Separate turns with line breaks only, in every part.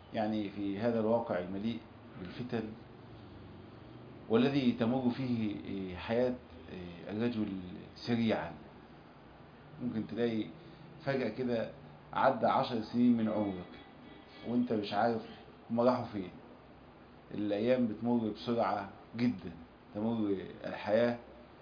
يعني في هذا الواقع المليء بالفتن والذي تمر فيه حياة الرجل سريعا ممكن تلاقي فجأة كده عدى عشر سنين من عمرك وانت مش عارف هما راحوا فين الأيام بتمر بسرعة جدا تمر الحياة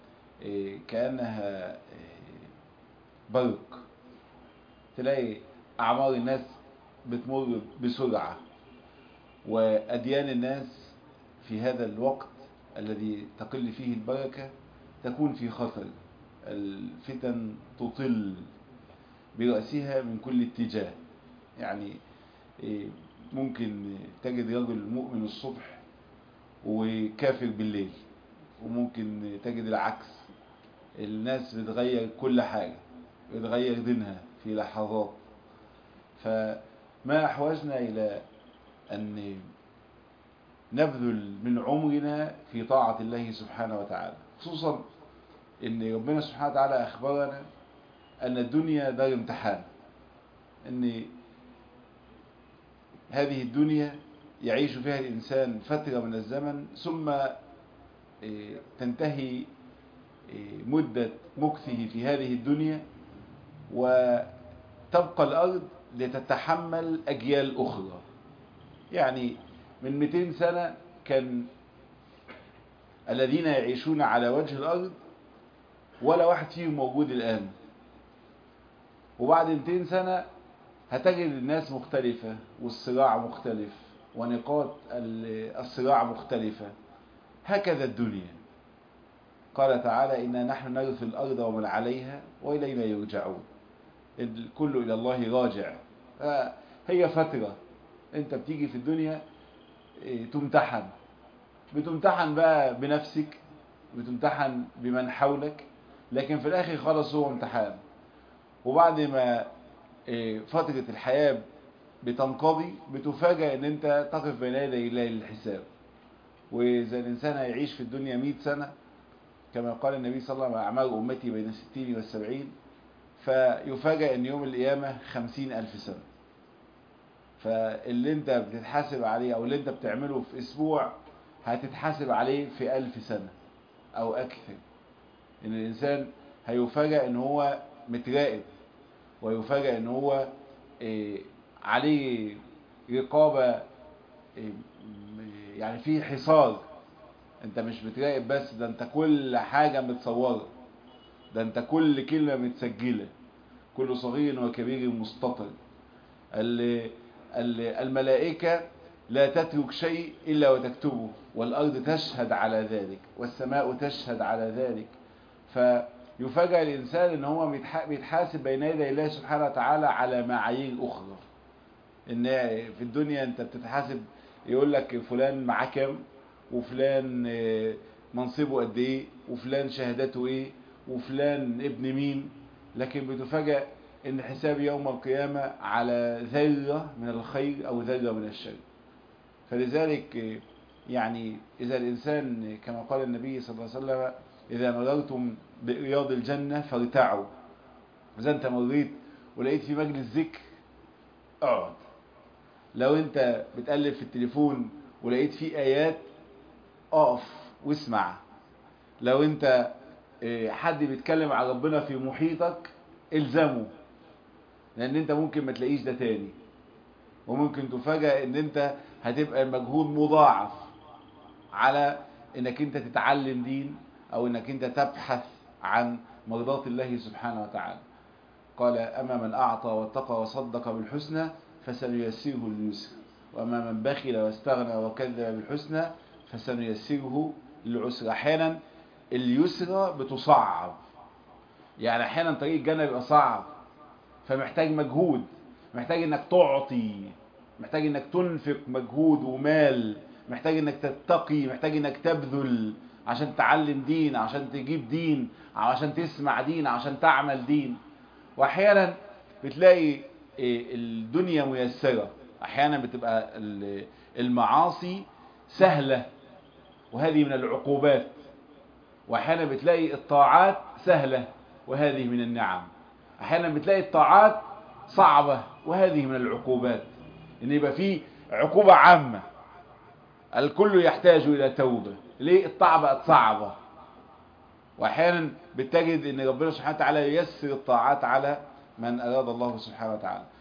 كأنها برق تلاقي أعمار الناس بتمر بسرعة وأديان الناس في هذا الوقت الذي تقل فيه البركة تكون في خطر الفتن تطل برأسها من كل اتجاه يعني ممكن تجد رجل مؤمن الصبح وكافر بالليل وممكن تجد العكس الناس بتغير كل حاجة بتغير دينها في لحظات فما أحوجنا إلى أن نبذل من عمرنا في طاعة الله سبحانه وتعالى خصوصا أن ربنا سبحانه وتعالى أخبرنا أن الدنيا دار امتحان أن هذه الدنيا يعيش فيها الإنسان فترة من الزمن ثم تنتهي مدة مكثه في هذه الدنيا وتبقى الأرض لتتحمل أجيال أخرى يعني من 200 سنة كان الذين يعيشون على وجه الأرض ولا واحد فيهم موجود الآن وبعد 200 سنة هتجد الناس مختلفة والصراع مختلف ونقاط الصراع مختلفة هكذا الدنيا قال تعالى إنا نحن نرث الأرض ومن عليها وإلينا يرجعون الكل إلى الله راجع هي فترة أنت بتيجي في الدنيا تمتحن بتمتحن بقى بنفسك بتمتحن بمن حولك لكن في الآخر خلاص هو امتحان وبعد ما فترة الحياة بتنقضي بتفاجأ ان انت تقف بين يدي الله للحساب واذا الانسان هيعيش في الدنيا 100 سنة كما قال النبي صلى الله عليه وسلم اعمار امتي بين الستين والسبعين فيفاجأ ان يوم القيامة خمسين الف سنة فاللي انت بتتحاسب عليه او اللي انت بتعمله في اسبوع هتتحاسب عليه في الف سنة او اكثر ان الانسان هيفاجأ ان هو متراقب ويفاجأ ان هو إيه عليه رقابة إيه يعني في حصار انت مش بتراقب بس ده انت كل حاجة متصورة ده انت كل كلمة متسجلة كل صغير وكبير مستطر الملائكة لا تترك شيء إلا وتكتبه والأرض تشهد على ذلك والسماء تشهد على ذلك فيفاجأ الإنسان ان هو بيتحاسب بين يدي الله سبحانه وتعالى على معايير أخرى ان في الدنيا انت بتتحاسب يقول لك فلان معاه كام وفلان منصبه قد ايه وفلان شهادته ايه وفلان ابن مين لكن بتفاجأ ان حساب يوم القيامة على ذرة من الخير او ذرة من الشر فلذلك يعني اذا الانسان كما قال النبي صلى الله عليه وسلم اذا مررتم برياض الجنة فارتعوا اذا انت مريت ولقيت في مجلس ذكر اقعد لو انت بتقلب في التليفون ولقيت فيه ايات اقف واسمع لو انت حد بيتكلم عن ربنا في محيطك الزمه لان انت ممكن ما تلاقيش ده تاني وممكن تفاجأ ان انت هتبقى مجهود مضاعف على انك انت تتعلم دين او انك انت تبحث عن مرضات الله سبحانه وتعالى قال اما من اعطى واتقى وصدق بالحسنى فسنيسره لليسر واما من بخل واستغنى وكذب بالحسنى فسنيسره للعسر احيانا اليسرى بتصعب يعني احيانا طريق الجنه بيبقى صعب فمحتاج مجهود محتاج انك تعطي محتاج انك تنفق مجهود ومال محتاج انك تتقي محتاج انك تبذل عشان تعلم دين عشان تجيب دين عشان تسمع دين عشان تعمل دين واحيانا بتلاقي الدنيا ميسرة احيانا بتبقى المعاصي سهلة وهذه من العقوبات واحيانا بتلاقي الطاعات سهلة وهذه من النعم احيانا بتلاقي الطاعات صعبة وهذه من العقوبات ان يبقى في عقوبة عامة الكل يحتاج إلى توبة ليه الطاعة بقت صعبة وأحيانا بتجد أن ربنا سبحانه وتعالى ييسر الطاعات على من أراد الله سبحانه وتعالى